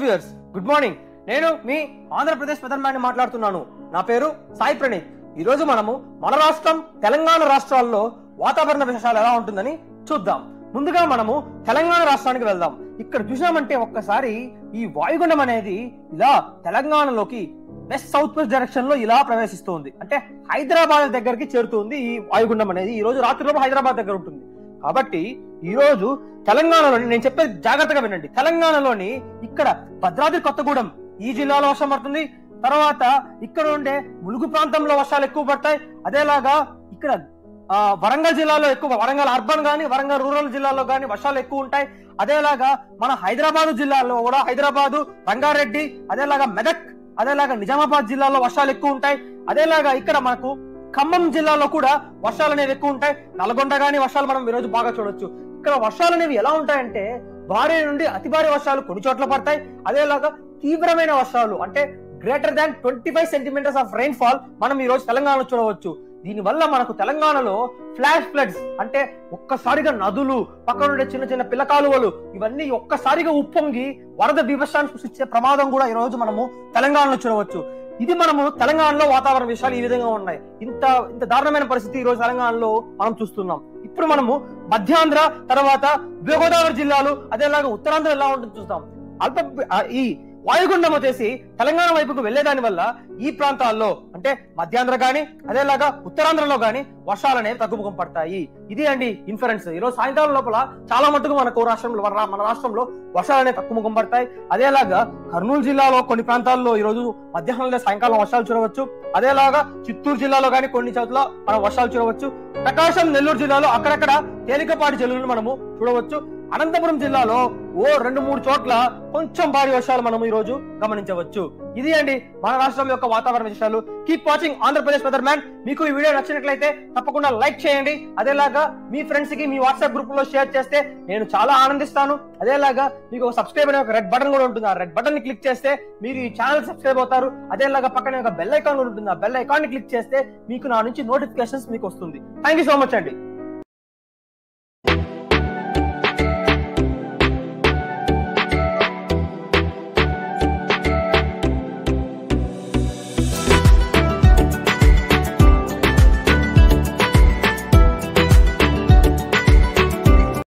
viewers good morning నేను మీ ఆంధ్రప్రదేశ్ ప్రధాని మాట్లాడుతున్నాను నా పేరు సాయి ప్రణీత్ ఈ రోజు మనము మన రాష్ట్రం తెలంగాణ రాష్ట్రాల్లో వాతావరణ విశేషాలు ఎలా ఉంటుందని చూద్దాం ముందుగా మనము తెలంగాణ రాష్ట్రానికి వెళ్దాం ఇక్కడ చూసామంటే ఒక్కసారి ఈ వాయుగుండం అనేది ఇలా తెలంగాణలోకి వెస్ట్ సౌత్ వెస్ట్ డైరెక్షన్ లో ఇలా ప్రవేశిస్తుంది అంటే హైదరాబాద్ దగ్గరికి చేరుతుంది ఈ వాయుగుండం అనేది ఈ రోజు రాత్రిలోపు హైదరాబాద్ దగ్గర ఉంటుంది కాబట్టి ఈ రోజు తెలంగాణలోని నేను చెప్పేది జాగ్రత్తగా వినండి తెలంగాణలోని ఇక్కడ భద్రాద్రి కొత్తగూడెం ఈ జిల్లాలో వర్షం పడుతుంది తర్వాత ఇక్కడ ఉండే ములుగు ప్రాంతంలో వర్షాలు ఎక్కువ పడతాయి అదేలాగా ఇక్కడ ఆ, వరంగల్ జిల్లాలో ఎక్కువ వరంగల్ అర్బన్ గానీ వరంగల్ రూరల్ జిల్లాలో గానీ వర్షాలు ఎక్కువ ఉంటాయి అదేలాగా మన హైదరాబాద్ జిల్లాలో కూడా హైదరాబాదు రంగారెడ్డి అదేలాగా మెదక్ అదేలాగా నిజామాబాద్ జిల్లాలో వర్షాలు ఎక్కువ ఉంటాయి అదేలాగా ఇక్కడ మనకు ఖమ్మం జిల్లాలో కూడా వర్షాలు అనేవి ఎక్కువ ఉంటాయి నల్గొండ గానీ వర్షాలు మనం ఈరోజు బాగా చూడొచ్చు ఇక్కడ వర్షాలు అనేవి ఎలా ఉంటాయంటే భారీ నుండి అతి భారీ వర్షాలు కొన్ని చోట్ల పడతాయి అదేలాగా తీవ్రమైన వర్షాలు అంటే greater than twenty five centimetres of rainfall మనం ఈ రోజు తెలంగాణలో చూడవచ్చు దీని వల్ల మనకు తెలంగాణలో ఫ్లాష్ ఫ్లడ్స్ అంటే ఒక్కసారిగా నదులు పక్కన ఉండే చిన్న చిన్న పిల్ల కాలువలు ఇవన్నీ ఒక్కసారిగా ఉప్పొంగి వరద బీభత్సాన్ని సృష్టించే ప్రమాదం కూడా ఈ రోజు మనము తెలంగాణలో చూడవచ్చు ఇది మనము తెలంగాణలో వాతావరణ విషయాలు ఈ విధంగా ఉన్నాయి ఇంత ఇంత దారుణమైన పరిస్థితి ఈ రోజు తెలంగాణలో మనం చూస్తున్నాం ఇప్పుడు మనము మధ్యాంధ్ర తర్వాత ఉభయ గోదావరి జిల్లాలు అదేలాగా ఉత్తరాంధ్ర ఎలా ఉంటుంది చూస్తాం అల్ప ఆ, ఈ వాయుగుండం వచ్చేసి తెలంగాణ వైపుకు వెళ్లేదాని వల్ల ఈ ప్రాంతాల్లో అంటే మధ్యాంధ్ర గాని అదేలాగా ఉత్తరాంధ్రలో గాని వర్షాలు అనేవి తగ్గుముఖం పడతాయి ఇది అండి ఇన్ఫరెన్స్ ఈ రోజు సాయంకాలం లోపల చాలా మటుకు మనకు రాష్ట్రంలో మన రా- మన రాష్ట్రంలో వర్షాలు అనేవి తగ్గుముఖం పడతాయి అదేలాగా కర్నూలు జిల్లాలో కొన్ని ప్రాంతాల్లో ఈ రోజు మధ్యాహ్నం లేదా సాయంకాలం వర్షాలు చూడవచ్చు అదేలాగా చిత్తూరు జిల్లాలో గాని కొన్ని చోట్ల మనం వర్షాలు చూడవచ్చు ప్రకాశం నెల్లూరు జిల్లాలో అక్కడక్కడ తేలికపాటి జల్లులను మనము చూడవచ్చు అనంతపురం జిల్లాలో ఓ రెండు మూడు చోట్ల కొంచెం భారీ వర్షాలు మనం ఈ రోజు గమనించవచ్చు ఇది అండి మన రాష్ట్రం యొక్క వాతావరణ విషయాలు keep watching Andhra Pradesh weather man మీకు ఈ వీడియో నచ్చినట్లయితే తప్పకుండా లైక్ చేయండి అదేలాగా మీ ఫ్రెండ్స్ కి మీ వాట్సాప్ గ్రూప్ లో షేర్ చేస్తే నేను చాలా ఆనందిస్తాను అదేలాగా మీకు ఒక సబ్స్క్రైబ్ అనే ఒక రెడ్ బటన్ కూడా ఉంటుంది ఆ రెడ్ బటన్ ని క్లిక్ చేస్తే మీరు ఈ ఛానల్ సబ్స్క్రైబ్ అవుతారు అదేలాగా పక్కనే ఒక బెల్ ఐకాన్ కూడా ఉంటుంది ఆ బెల్ ఐకాన్ ని క్లిక్ చేస్తే మీకు నా నుంచి నోటిఫికేషన్స్ మీకు వస్తుంది థ్యాంక్ యూ సో మచ్ అండి